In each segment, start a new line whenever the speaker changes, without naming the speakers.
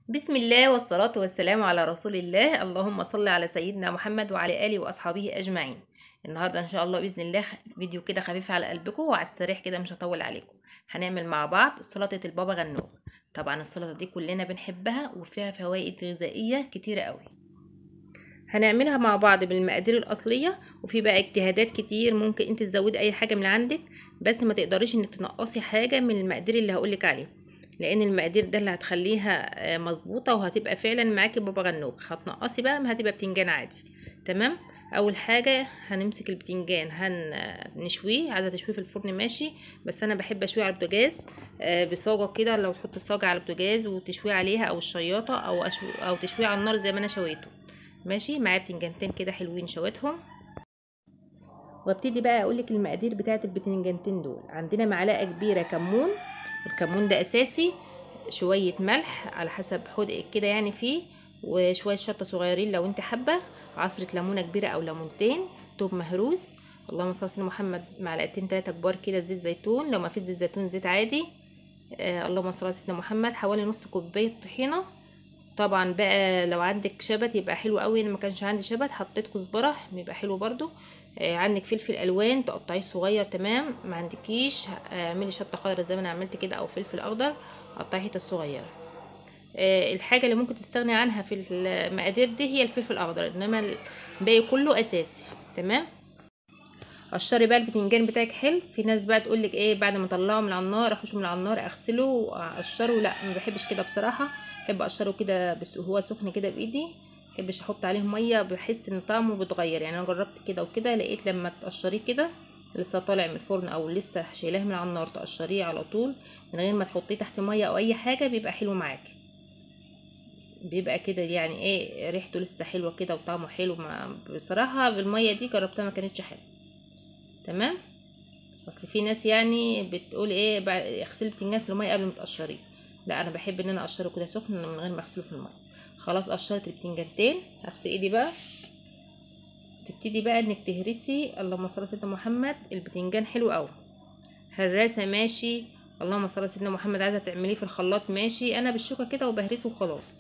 بسم الله والصلاة والسلام على رسول الله اللهم صل على سيدنا محمد وعلى آله وأصحابه أجمعين النهاردة إن شاء الله بإذن الله فيديو كده خفيف على قلبكم وعلى السريع كده مش هطول عليكم هنعمل مع بعض سلطة البابا غنوج طبعا السلطة دي كلنا بنحبها وفيها فوائد غذائية كتيرة قوي هنعملها مع بعض بالمقادير الأصلية وفي بقى اجتهادات كتير ممكن انت تزودي أي حاجة من عندك بس ما تقدريش انك تنقصي حاجة من المقادير اللي هقولك عليها لان المقادير ده اللي هتخليها مظبوطه وهتبقى فعلا معاكي بابا غنوج هتنقصي بقى ما هتبقى بتنجان عادي تمام اول حاجه هنمسك البتنجان هنشويه عايزه تشويه في الفرن ماشي بس انا بحب اشويه على البوتاجاز بصاجه كده لو تحط الصاجه على البوتاجاز وتشويه عليها او الشياطه او أشو او تشويه على النار زي ما انا شويته ماشي معايا بتنجانتين كده حلوين شويتهم وابتدي بقى اقولك المقادير بتاعه البتنجانتين دول عندنا معلقه كبيره كمون الكمون ده اساسي شويه ملح على حسب حدقك كده يعني فيه وشويه شطه صغيرين لو انت حابه عصره ليمونه كبيره او ليمونتين توب مهروس اللهم صل على محمد معلقتين تلاتة كبار كده زيت زيتون لو ما فيش زيت زيتون زيت عادي آه اللهم صل على سيدنا محمد حوالي نص كوبايه طحينه طبعا بقى لو عندك شبت يبقى حلو قوي انا ما كانش عندي شبت حطيت كزبره بيبقى حلو برضو آه عندك فلفل الوان تقطعيه صغير تمام ما عندكيش اعملي شطه خضراء زي ما انا عملت كده او فلفل اخضر قطعيه حتت صغيره آه الحاجه اللي ممكن تستغني عنها في المقادير دي هي الفلفل الاخضر انما الباقي كله اساسي تمام قشري بقى البتنجان بتاعك حلو في ناس بقى تقول لك ايه بعد ما اطلعه من على النار احوشه من على النار اغسله واقشره لا ما بحبش كده بصراحه بحب اقشره كده بس هو سخن كده بايدي بحبش احط عليه ميه بحس ان طعمه بيتغير يعني انا جربت كده وكده لقيت لما تقشريه كده لسه طالع من الفرن او لسه شايلاه من على النار تقشريه على طول من غير ما تحطيه تحت ميه او اي حاجه بيبقى حلو معاكي بيبقى كده يعني ايه ريحته لسه حلوه كده وطعمه حلو مع بصراحه بالميه دي جربتها ما كانتش حلوه تمام اصل في ناس يعني بتقول ايه اغسلي البتنجان في الميه قبل ما تقشريه لا انا بحب ان انا اقشره كده سخن من غير ما اغسله في الميه خلاص قشرت البتنجانتين هغسل ايدي بقى تبتدي بقى انك تهرسي اللهم صل على سيدنا محمد البتنجان حلو قوي هراسه ماشي اللهم صل على سيدنا محمد عايزه تعمليه في الخلاط ماشي انا بالشوكه كده وبهرسه وخلاص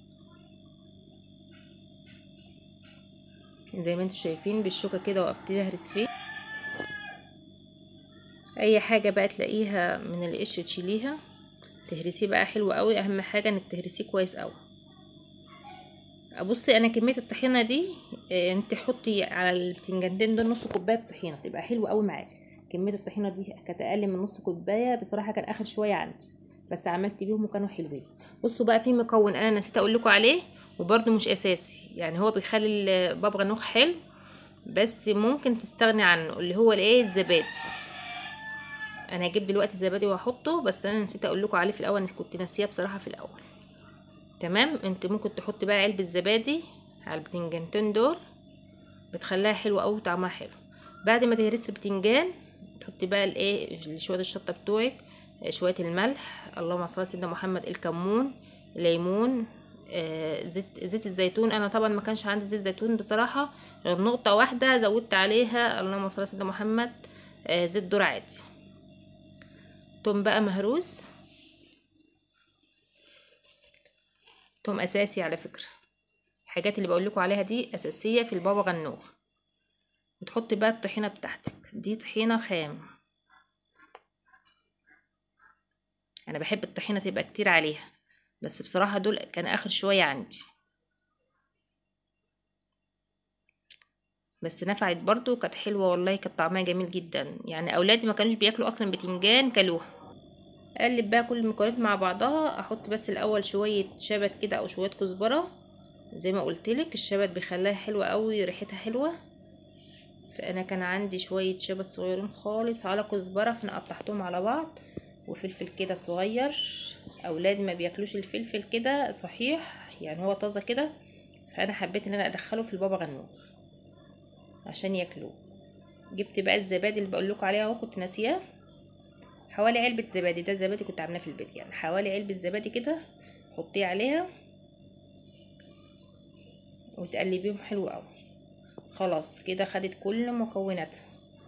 زي ما انتم شايفين بالشوكه كده وابتدي اهرس فيه اي حاجه بقى تلاقيها من القشر تشيليها تهرسيه بقى حلو قوي اهم حاجه انك تهرسيه كويس قوي بصي انا كميه الطحينه دي انت حطي على البتنجانتين دول نص كوبايه طحينه تبقى حلوه قوي معاكي كميه الطحينه دي كانت اقل من نص كوبايه بصراحه كان اخر شويه عندي بس عملت بيهم وكانوا حلوين بصوا بقى في مكون انا نسيت اقول لكم عليه وبرده مش اساسي يعني هو بيخلي البابا غنوج حلو بس ممكن تستغني عنه اللي هو الايه الزبادي انا هجيب دلوقتي زبادي واحطه بس انا نسيت اقول لكم عليه في الاول انا كنت ناسيه بصراحه في الاول تمام انت ممكن تحطي بقى علبه زبادي على البتنجانتين دول بتخليها حلوه قوي وطعمها حلو بعد ما تهرسي البتنجان تحطي بقى الايه شويه الشطه بتوعك شويه الملح اللهم صل على سيدنا محمد الكمون ليمون آه زيت زيت الزيتون انا طبعا ما كانش عندي زيت زيتون بصراحه غير نقطه واحده زودت عليها اللهم صل على سيدنا محمد آه زيت ذره عادي توم بقى مهروس توم اساسي على فكره الحاجات اللي بقول لكم عليها دي اساسيه في البابا غنوج وتحطي بقى الطحينه بتاعتك دي طحينه خام انا بحب الطحينه تبقى كتير عليها بس بصراحه دول كان اخر شويه عندي بس نفعت برضو كانت حلوه والله كانت طعمها جميل جدا يعني اولادي ما كانوش بياكلوا اصلا بتنجان كلوها اقلب بقى كل المكونات مع بعضها احط بس الاول شويه شبت كده او شويه كزبره زي ما قلتلك الشبت بيخليها حلوه قوي ريحتها حلوه فانا كان عندي شويه شبت صغيرين خالص على كزبره فانا قطعتهم على بعض وفلفل كده صغير اولادي ما بياكلوش الفلفل كده صحيح يعني هو طازه كده فانا حبيت ان انا ادخله في البابا غنوج عشان ياكلوه جبت بقى الزبادي اللي بقول لكم عليها اهو كنت ناسياه حوالي علبة زبادي ده زبادي كنت عاملاه في البيت يعني حوالي علبة زبادي كده حطيه عليها وتقلبيهم حلو قوي خلاص كده خدت كل مكوناتها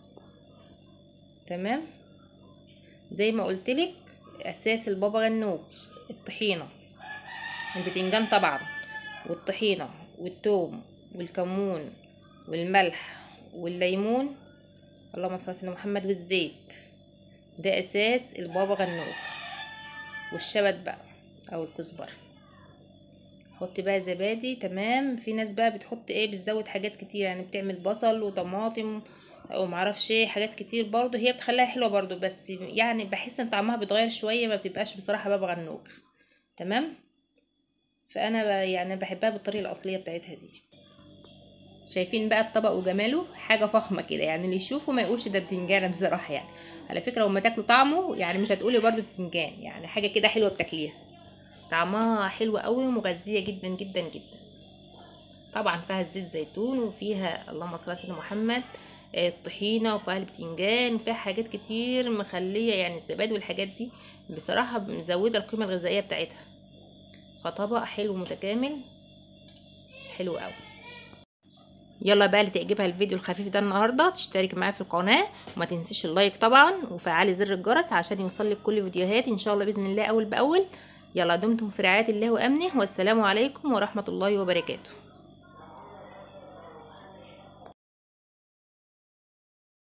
تمام زي ما قلتلك اساس البابا غنوج الطحينه البتنجان طبعا والطحينة والثوم والكمون والملح والليمون اللهم صل على سيدنا محمد والزيت ده اساس البابا غنوج والشبت بقى او الكزبره حط بقى زبادي تمام في ناس بقى بتحط ايه بتزود حاجات كتير يعني بتعمل بصل وطماطم او معرفش ايه حاجات كتير برضو هي بتخليها حلوه برضو بس يعني بحس ان طعمها بيتغير شويه ما بتبقاش بصراحه بابا غنوج تمام فانا ب- يعني بحبها بالطريقه الاصليه بتاعتها دي شايفين بقى الطبق وجماله حاجه فخمه كده يعني اللي يشوفه ما يقولش ده بتنجان بصراحه يعني على فكره لما تاكلوا طعمه يعني مش هتقولي برضو بتنجان يعني حاجه كده حلوه بتاكليها طعمها حلو قوي ومغذيه جدا جدا جدا طبعا فيها زيت زيتون وفيها اللهم صل على سيدنا محمد آه، الطحينه وفيها البتنجان وفيها حاجات كتير مخليه يعني الزبادي والحاجات دي بصراحه مزوده القيمه الغذائيه بتاعتها فطبق حلو متكامل حلو قوي يلا بقى اللي تعجبها الفيديو الخفيف ده النهارده تشترك معايا في القناه وما تنسيش اللايك طبعا وفعلي زر الجرس عشان يوصلك كل فيديوهاتي ان شاء الله باذن الله اول باول يلا دمتم في رعايه الله وامنه والسلام عليكم ورحمه الله وبركاته